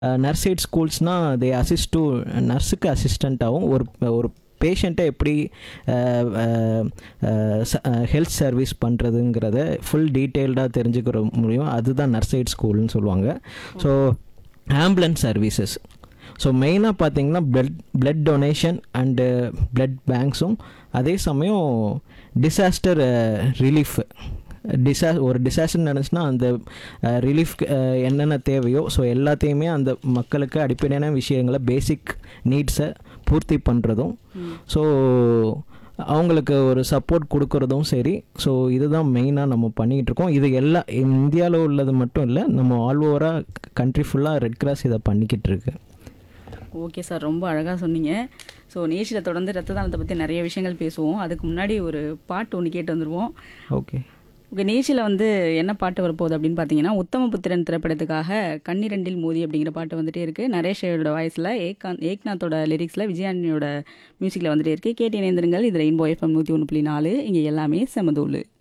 nurse aid ஸ்கூல்ஸ்னால் they assist to நர்ஸுக்கு அசிஸ்டண்ட்டாகவும் ஒரு ஒரு பேஷண்ட்டை எப்படி ஹெல்த் சர்வீஸ் பண்ணுறதுங்கிறத ஃபுல் டீட்டெயில்டாக தெரிஞ்சுக்கிற முடியும் அதுதான் நர்ஸ் எய்ட் ஸ்கூல்னு சொல்லுவாங்க ஸோ ஆம்புலன்ஸ் சர்வீசஸ் ஸோ மெயினாக பார்த்தீங்கன்னா blood blood donation and blood பேங்க்ஸும் அதே சமயம் டிசாஸ்டர் ரிலீஃப் டிசா ஒரு டிசாஸ்டர் நடந்துச்சுன்னா அந்த ரிலீஃப்க்கு என்னென்ன தேவையோ ஸோ எல்லாத்தையுமே அந்த மக்களுக்கு அடிப்படையான விஷயங்களை பேசிக் நீட்ஸை பூர்த்தி பண்ணுறதும் ஸோ அவங்களுக்கு ஒரு சப்போர்ட் கொடுக்குறதும் சரி ஸோ இதுதான் மெயினாக நம்ம பண்ணிகிட்டு இருக்கோம் இது எல்லா இந்தியாவில் உள்ளது மட்டும் இல்லை நம்ம ஆல் ஓவராக கண்ட்ரி ஃபுல்லாக ரெட் கிராஸ் இதை பண்ணிக்கிட்டு இருக்கு ஓகே சார் ரொம்ப அழகாக சொன்னீங்க ஸோ நேஷில் தொடர்ந்து ரத்த தானத்தை பற்றி நிறைய விஷயங்கள் பேசுவோம் அதுக்கு முன்னாடி ஒரு பாட்டு ஒன்று கேட்டு வந்துடுவோம் ஓகே ஓகே நேஷில் வந்து என்ன பாட்டு வரப்போகுது அப்படின்னு பார்த்தீங்கன்னா உத்தமபுத்திரன் திரைப்படத்துக்காக கண்ணிரண்டில் மோதி அப்படிங்கிற பாட்டு வந்துட்டே இருக்குது நரேஷோட வாய்ஸில் ஏகாந்த் ஏக்நாத்தோட லிரிக்ஸில் விஜயாண்டியோட மியூசிக்கில் வந்துட்டே இருக்குது கேட்டு இணைந்திருங்கள் இது ரெயின்போ எஃப்எம் நூற்றி ஒன்று புள்ளி நாலு இங்கே எல்லாமே செமதூள்